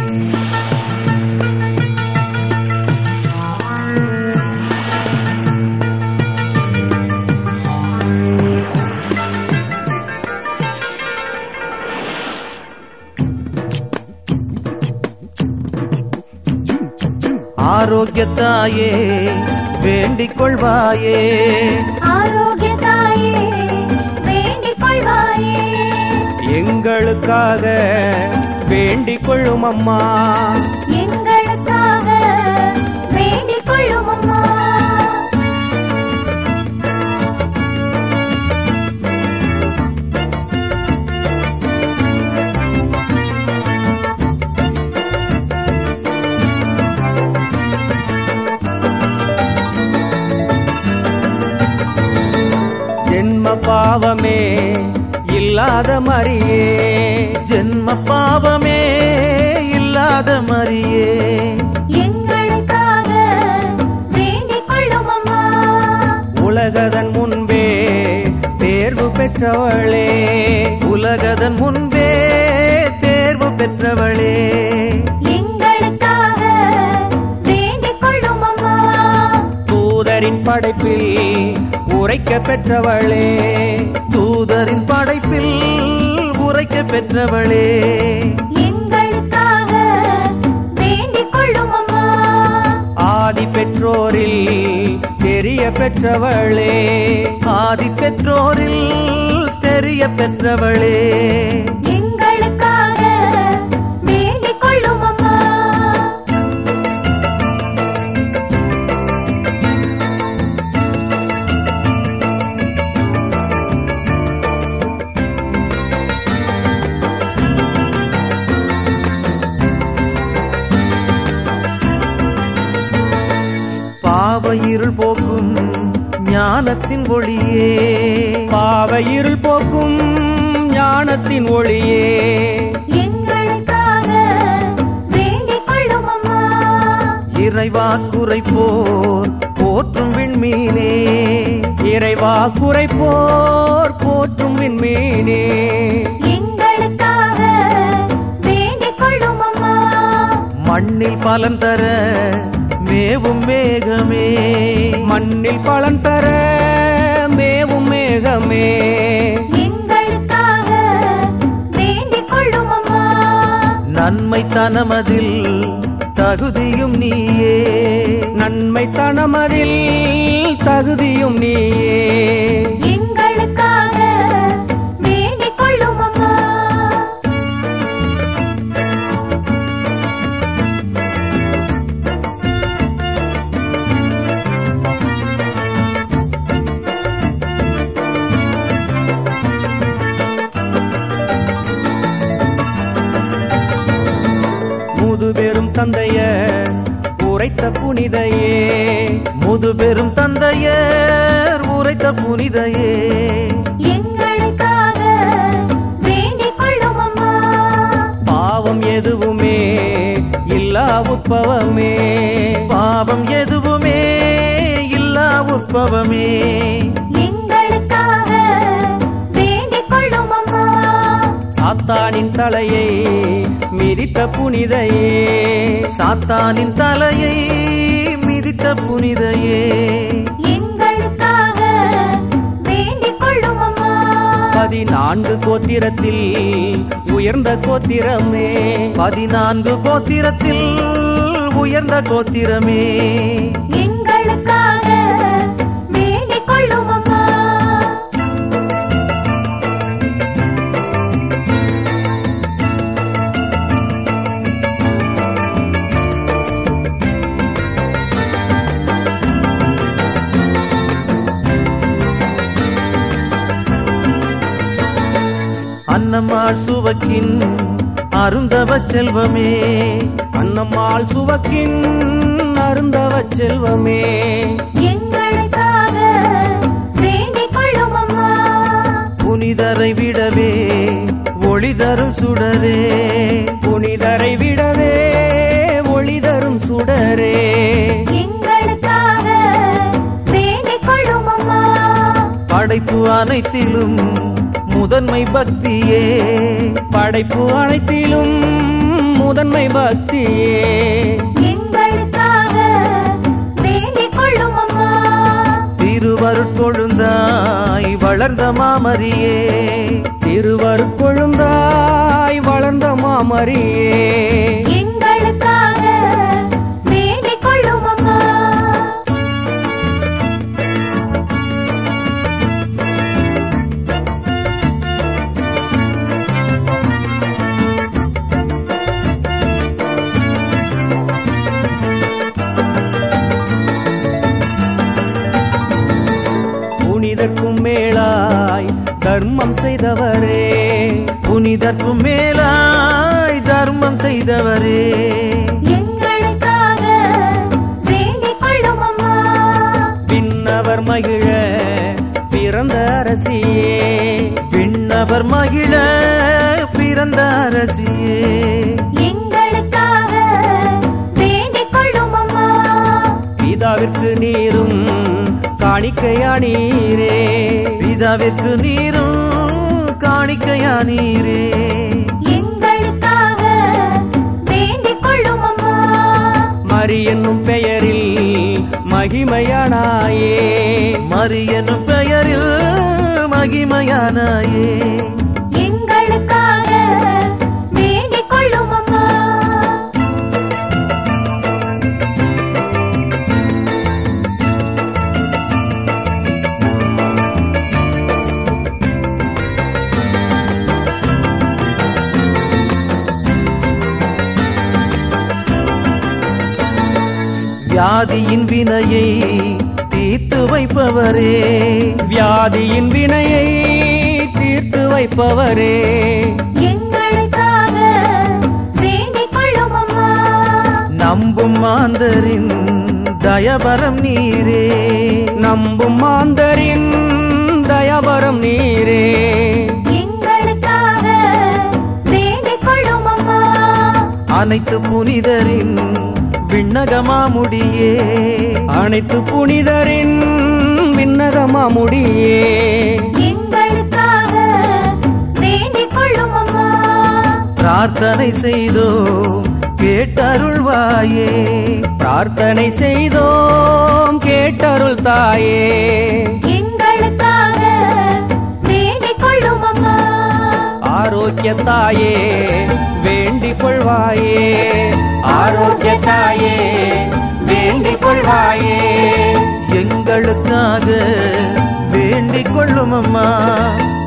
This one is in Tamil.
ஆரோக்கியத்தாயே வேண்டிக் கொள்வாயே ஆரோக்கிய தாயே வேண்டிக் கொள்வாயே எங்களுக்காக வேண்டிக் கொள்ளும் அம்மா எங்களுக்காக வேண்டிக் கொள்ளும் அம்மா ஜென்ம பாவமே இல்லாத மரியே ஜென்ம பாவமே இல்லாத மரியே எங்களுக்காக வேண்டிக் கொள்ளும் அம்மா உலகதன் முன்பே தேர்வு பெற்றவளே உலகதன் முன்பே தேர்வு பெற்றவளே எங்களுக்காக வேண்டிக் கொள்ளும் அம்மா தூதரின் படைப்பில் உரைக்க பெற்றவளே தூதரின் படைப்பில் உரைக்க பெற்றவளே எங்களுக்காக வேண்டிக் கொள்ளும் அம்மா ஆதி பெற்றோரில் தெரிய பெற்றவளே ஆதி பெற்றோரில் தெரிய பெற்றவளே எங்களுக்காக வேண்டிக் கொள்ளும் அம்மா பாவ இருள் போக்கும் ஞானத்தின் ஒளியே பாவ இருள் போக்கும் ஞானத்தின் ஒளியே எங்களுக்காக வேண்டிக் கொள்ளும் அம்மா இறைவா குறைப்போர் போற்றும் விண்மீனே இறைவா குறைப்போர் போற்றும் விண்மீனே எங்களுக்காக வேண்டிக் கொள்ளும் அம்மா மண்ணில் பலன் தர மேவும் மேகமே மண்ணில் பலன் தர மேவும் மேகமே எங்களுக்காக வேண்டிக் கொள்ளும் அம்மா நன்மை தனமதில் தகுதியும் நீயே நன்மை தனமதில் தகுதியும் நீயே எங்களுக்காக வேண்டிக் கொள்ளும் அம்மா முதுபெரும் தந்தைய உரைத்த புனிதையே முதுபெரும் தந்தையர் உரைத்த புனிதையே எங்களுக்காக வேண்டிக் கொள்ளும் அம்மா பாவம் எதுவுமே இல்லா உற்பவமே பாவம் எதுவுமே இல்லா உற்பவமே எங்களுக்காக வேண்டிக் கொள்ளும் அம்மா சாத்தானின் தலையை மிதித்த புனிதையே சாத்தானின் தலையை மிதித்த புனிதையே எங்களுக்காக வேண்டிக் கொள்ளும் அம்மா பதினான்கு கோத்திரத்தில் உயர்ந்த கோத்திரமே பதினான்கு கோத்திரத்தில் உயர்ந்த கோத்திரமே எங்களுக்காக வேண்டிக் கொள்ளும் அம்மா அன்னம்மாள் சுவக்கின் அருந்தவ செல்வமே அன்னம்மாள் சுவக்கின் அருந்தவ செல்வமே எங்களுக்காக வேண்டிக் கொள்ளும் அம்மா புனிதரை விடவே ஒளி தரும் சுடரே புனிதரை விடவே ஒளி தரும் சுடரே எங்களுக்காக வேண்டிக் கொள்ளும் அம்மா படைப்பு அனைத்திலும் முதன்மை பக்தியே படைப்பு அனைத்திலும் முதன்மை முதன்மை பக்தியே எங்களுக்காக வேண்டிக் கொள்ளும் அம்மா திருவருட்கொழுந்தாய் வளர்ந்த மாமரியே திருவருட்கொழுந்தாய் வளர்ந்த மாமரியே எங்களுக்காக வேண்டிக் கொள்ளும் அம்மா புனிதர்க்கும் மேலாய் தர்மம் செய்தவரே புனிதர்க்கும் மேலாய் தர்மம் செய்தவரே எங்களுக்காக வேண்டிக் கொள்ளும் அம்மா விண்ணவர் மகிழ பிறந்த அரசியே விண்ணவர் மகிழ பிறந்த அரசியே எங்களுக்காக வேண்டிக் கொள்ளும் அம்மா பிதாவிற்கு நீரும் காணிக்கையானீரே பிதாவிற்கு நீரும் காணிக்கையானீரே எங்களுக்காக வேண்டிக் கொள்ளும் அம்மா மரி என்னும் பெயரில் மகிமையானாயே மரி என்னும் பெயரில் மகிமையானாயே எங்களுக்காக வேண்டிக் கொள்ளும் அம்மா வியாதியின் வினையை தீர்த்து வைப்பவரே வியாதியின் வினையை தீர்த்து வைப்பவரே எங்களுக்காக வேண்டிக் கொள்ளும் அம்மா நம்பும் மாந்தரின் தயபரம் நீரே நம்பும் மாந்தரின் தயபரம் நீரே எங்களுக்காக வேண்டிக் கொள்ளும் அம்மா அனைத்து புனிதரின் விண்ணகமாமுடியே அனைத்து புனிதரின் விண்ணகமாமுடியே எங்களுக்காக வேண்டிக் கொள்ளும் அம்மா பிரார்த்தனை செய்தோம் கேட்டருள்வாயே பிரார்த்தனை செய்தோம் கேட்டருள் தாயே எங்களுக்காக வேண்டிக் கொள்ளும் அம்மா ஆரோக்கிய தாயே வேண்டிக் கொள்வாயே ஆரோக்கிய தாயே வேண்டிக் கொள்வாயே எங்களுக்காக வேண்டிக் கொள்ளும் அம்மா